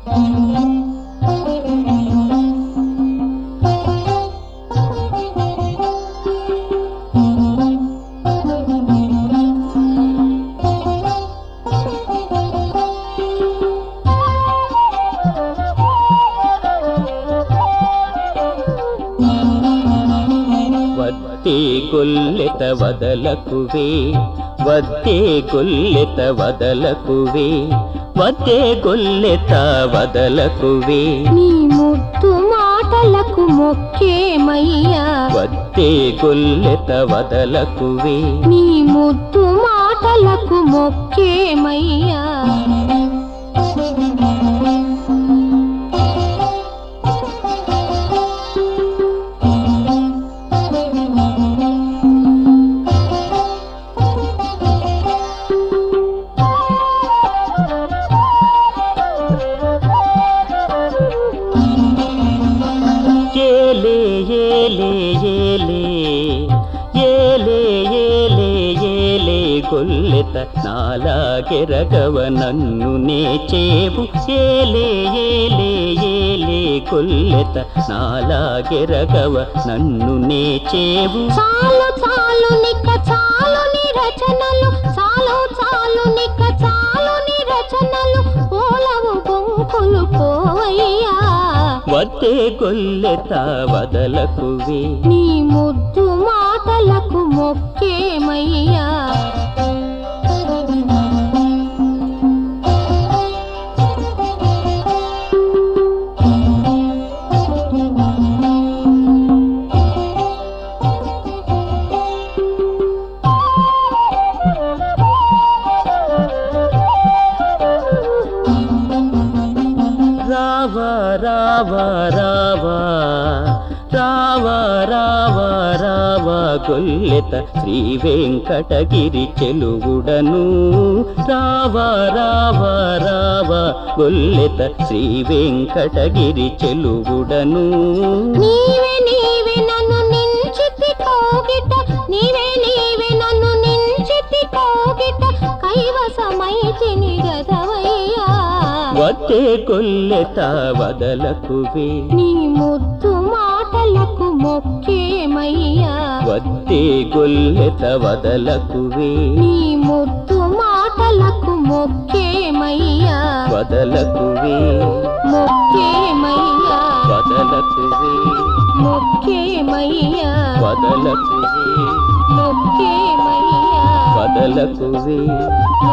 వత్తే గొల్లెత వదలకువే వత్తే గొల్లెత వదలకువే వత్తే గొల్లెత వదలకువే నీ ముద్దు మాటలకు మొక్కేమయ్యా వత్తే గొల్లెత వదలకువే నీ ముద్దు మాటలకు మొక్కేమయ్యా ఏలే ఏలే ఏలే ఏలే ఏలే ఏలే గొల్లెత నాలాగెరగవ నన్ను నే చేవు ఏలే ఏలే ఏలే గొల్లెత నాలాగెరగవ నన్ను నే చేవు చాలు చాలు నిక్క చాలు నీ రచనలు చాలు చాలు నిక్క చాలు నీ రచనలు పోలవు బొంకులు పోవయ్యా వద్దే గొల్లెత వదలకువే నీ ముద్దు మాటలకు మొక్కేమయ్యా రావా రావా రావా రావా రావా రావా గొల్లెత శ్రీ వెంకటగిరి చెలుగుడను రావా రావా రావా గొల్లెత శ్రీ వెంకటగిరి చెలుగుడను నీవే నీవే నన్ను నించితి కోగిట నీవే నీవే నన్ను నించితి కోగిట కైవసమైతిని గదవయ్యా వద్దే గొల్లెత వదలకువే నీ ముద్దు మాటలకు మొక్కేమయ్యా వద్దే గొల్లెత వదలకువే నీ ముద్దు మాటలకు మొక్కేమయ్యా వదలకువే మొక్కేమయ్యా వదలకువే మొక్కేమయ్యా వదలకువే మొక్కేమయ్యా వదలకువే మొక్కేమయ్యా